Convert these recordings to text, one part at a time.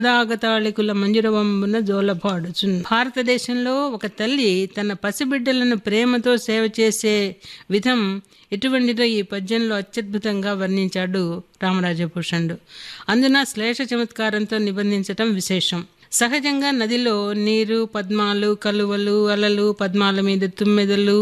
దాగతాళికుల మంజురవంబున జోలపాడుచున్ భారతదేశంలో ఒక తల్లి తన పసిబిడ్డలను ప్రేమతో సేవ చేసే విధం ఎటువంటిదో ఈ పద్యంలో అత్యద్భుతంగా వర్ణించాడు రామరాజభూషణుడు అందున శ్లేష చమత్కారంతో నిబంధించటం విశేషం సహజంగా నదిలో నీరు పద్మాలు కలువలు అలలు పద్మాల మీద తుమ్మెదలు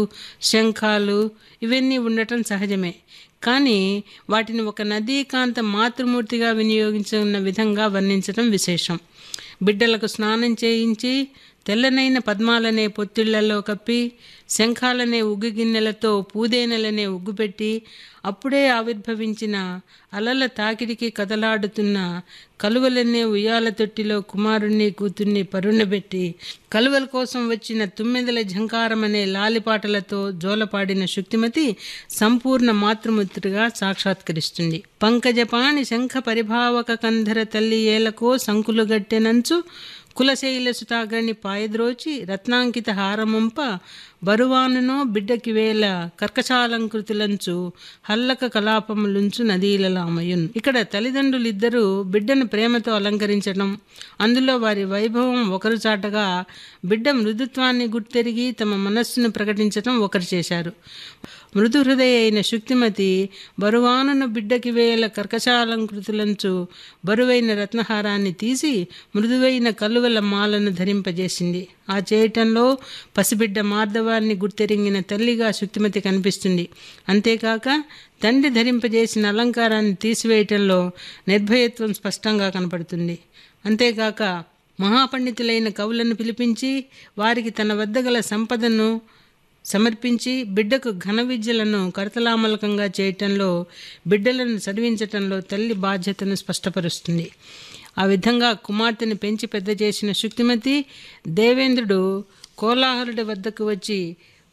శంఖాలు ఇవన్నీ ఉండటం సహజమే కానీ వాటిని ఒక నదీకాంత మాతృమూర్తిగా వినియోగించున్న విధంగా వర్ణించడం విశేషం బిడ్డలకు స్నానం చేయించి తెల్లనైన పద్మాలనే పొత్తిళ్లలో కప్పి శంఖాలనే ఉగ్గు గిన్నెలతో పూదేనలనే ఉగ్గుపెట్టి అప్పుడే ఆవిర్భవించిన అలల తాకిడికి కదలాడుతున్న కలువలనే ఉయ్యాల తొట్టిలో కుమారుణ్ణి కూతుర్ని పరుణబెట్టి కలువల కోసం వచ్చిన తుమ్మెదల ఝంకారమనే లాలిపాటలతో జోలపాడిన శుక్తిమతి సంపూర్ణ మాతృమూర్తిగా సాక్షాత్కరిస్తుంది పంకజపాణి శంఖ పరిభావక కంధర తల్లి ఏలకో సంకులుగట్టెనంచు కులశైల సుతాగ్రణి పాయద్రోచి రత్నాంకిత హారముంప బరువానునో బిడ్డకి వేల కర్కశాలంకృతులంచు హల్లక కలాపములుంచు నదీలలామయున్ ఇక్కడ తల్లిదండ్రులిద్దరూ బిడ్డను ప్రేమతో అలంకరించడం అందులో వారి వైభవం ఒకరు చాటగా బిడ్డ మృదుత్వాన్ని గుర్తెరిగి తమ మనస్సును ప్రకటించడం ఒకరు చేశారు మృదు హృదయ అయిన శుక్తిమతి బరువానున బిడ్డకి వేల కర్కశాలంకృతులంచు బరువైన రత్నహారాన్ని తీసి మృదువైన కలువల మాలను ధరింపజేసింది ఆ చేయటంలో పసిబిడ్డ మార్దవాన్ని గుర్తెరింగిన తల్లిగా శుక్తిమతి కనిపిస్తుంది అంతేకాక తండ్రి ధరింపజేసిన అలంకారాన్ని తీసివేయటంలో నిర్భయత్వం స్పష్టంగా కనపడుతుంది అంతేకాక మహాపండితులైన కవులను పిలిపించి వారికి తన వద్ద గల సంపదను సమర్పించి బిడ్డకు ఘన విద్యలను కరతలామలకంగా చేయటంలో బిడ్డలను చదివించటంలో తల్లి బాధ్యతను స్పష్టపరుస్తుంది ఆ విధంగా కుమార్తెను పెంచి పెద్ద చేసిన శుక్తిమతి దేవేంద్రుడు కోలాహలుడి వద్దకు వచ్చి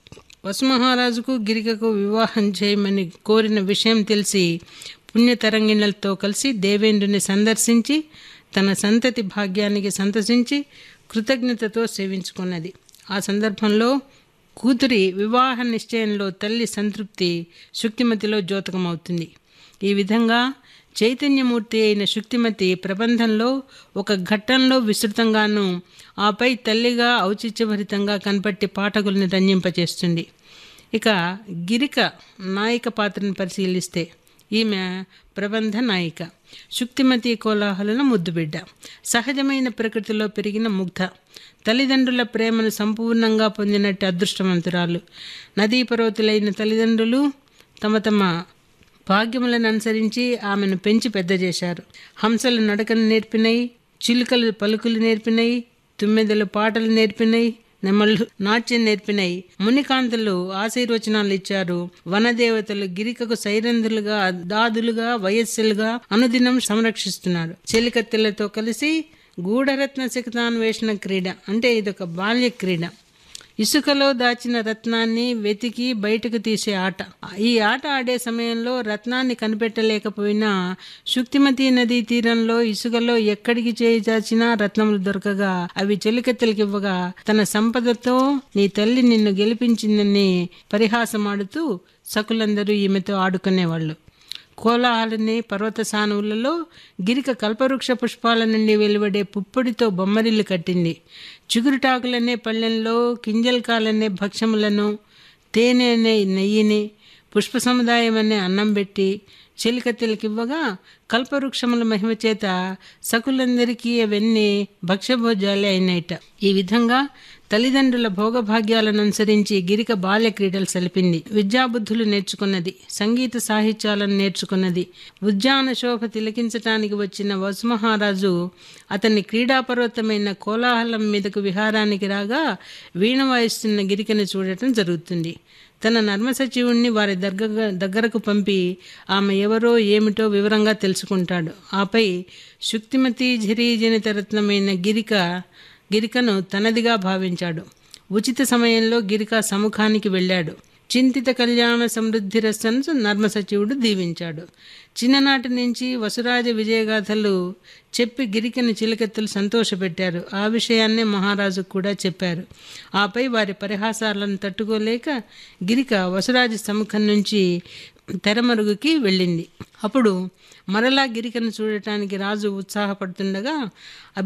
వసుమహారాజుకు గిరికకు వివాహం చేయమని కోరిన విషయం తెలిసి పుణ్యతరంగిణలతో కలిసి దేవేంద్రుని సందర్శించి తన సంతతి భాగ్యానికి సంతసించి కృతజ్ఞతతో సేవించుకున్నది ఆ సందర్భంలో కూతురి వివాహ నిశ్చయంలో తల్లి సంతృప్తి శుక్తిమతిలో ద్యోతకమవుతుంది ఈ విధంగా చైతన్యమూర్తి అయిన శుక్తిమతి ప్రబంధంలో ఒక ఘట్టంలో విస్తృతంగాను ఆపై తల్లిగా ఔచిత్యభరితంగా కనపట్టి పాఠకుల్ని రంజింపచేస్తుంది ఇక గిరిక నాయిక పాత్రను పరిశీలిస్తే ఈమె ప్రబంధ నాయిక శుక్తిమతి కోలాహలన ముద్దుబిడ్డ సహజమైన ప్రకృతిలో పెరిగిన ముగ్ధ తల్లిదండ్రుల ప్రేమను సంపూర్ణంగా పొందినట్టు అదృష్టవంతురాలు నదీ పర్వతులైన తల్లిదండ్రులు తమ తమ భాగ్యములను అనుసరించి ఆమెను పెంచి పెద్ద చేశారు హంసలు నడకను నేర్పినాయి చిలుకలు పలుకులు నేర్పినాయి తుమ్మెదలు పాటలు నేర్పినాయి నెమళ్ళు నాట్యం నేర్పినాయి మునికాంతలు ఆశీర్వచనాలు ఇచ్చారు వనదేవతలు గిరికకు సైరంధులుగా దాదులుగా వయస్సులుగా అనుదినం సంరక్షిస్తున్నారు చెలికత్తెలతో కలిసి గూఢరత్న శకతాన్వేషణ క్రీడ అంటే ఇదొక బాల్య క్రీడ ఇసుకలో దాచిన రత్నాన్ని వెతికి బయటకు తీసే ఆట ఈ ఆట ఆడే సమయంలో రత్నాన్ని కనిపెట్టలేకపోయినా శుక్తిమతి నదీ తీరంలో ఇసుకలో ఎక్కడికి చేయి చాచినా రత్నములు దొరకగా అవి చెలికత్తెలకివ్వగా తన సంపదతో నీ తల్లి నిన్ను గెలిపించిందని పరిహాసమాడుతూ సకులందరూ ఈమెతో ఆడుకునేవాళ్ళు కోలాహలని పర్వత సానువులలో గిరిక కల్పవృక్ష పుష్పాల నుండి వెలువడే పుప్పొడితో బొమ్మరిల్లు కట్టింది చిగురుటాకులనే పళ్ళెంలో కింజల్కాలనే భక్ష్యములను తేనె అనే నెయ్యిని పుష్ప సముదాయం అనే అన్నం పెట్టి చెలికత్తెలకివ్వగా కల్పవృక్షముల మహిమ చేత సకులందరికీ అవన్నీ భక్ష్యభోజాలే అయినట ఈ విధంగా తల్లిదండ్రుల భోగభాగ్యాలను అనుసరించి గిరిక బాల్య క్రీడలు సలిపింది విద్యాబుద్ధులు నేర్చుకున్నది సంగీత సాహిత్యాలను నేర్చుకున్నది ఉద్యాన శోభ తిలకించటానికి వచ్చిన వసుమహారాజు అతన్ని క్రీడాపర్వతమైన కోలాహలం మీదకు విహారానికి రాగా వీణ వాయిస్తున్న గిరికను చూడటం జరుగుతుంది తన నర్మసచివుణ్ణి వారి దగ్గర దగ్గరకు పంపి ఆమె ఎవరో ఏమిటో వివరంగా తెలుసుకుంటాడు ఆపై శుక్తిమతి ఝరీజనిత రత్నమైన గిరిక గిరికను తనదిగా భావించాడు ఉచిత సమయంలో గిరిక సముఖానికి వెళ్ళాడు చింతిత కళ్యాణ సమృద్ధి రసను నర్మసచివుడు దీవించాడు చిన్ననాటి నుంచి వసురాజ విజయగాథలు చెప్పి గిరికను చిలకెత్తులు సంతోషపెట్టారు ఆ విషయాన్నే మహారాజు కూడా చెప్పారు ఆపై వారి పరిహాసాలను తట్టుకోలేక గిరిక వసురాజు సముఖం నుంచి తెరమరుగుకి వెళ్ళింది అప్పుడు మరలా గిరికను చూడటానికి రాజు ఉత్సాహపడుతుండగా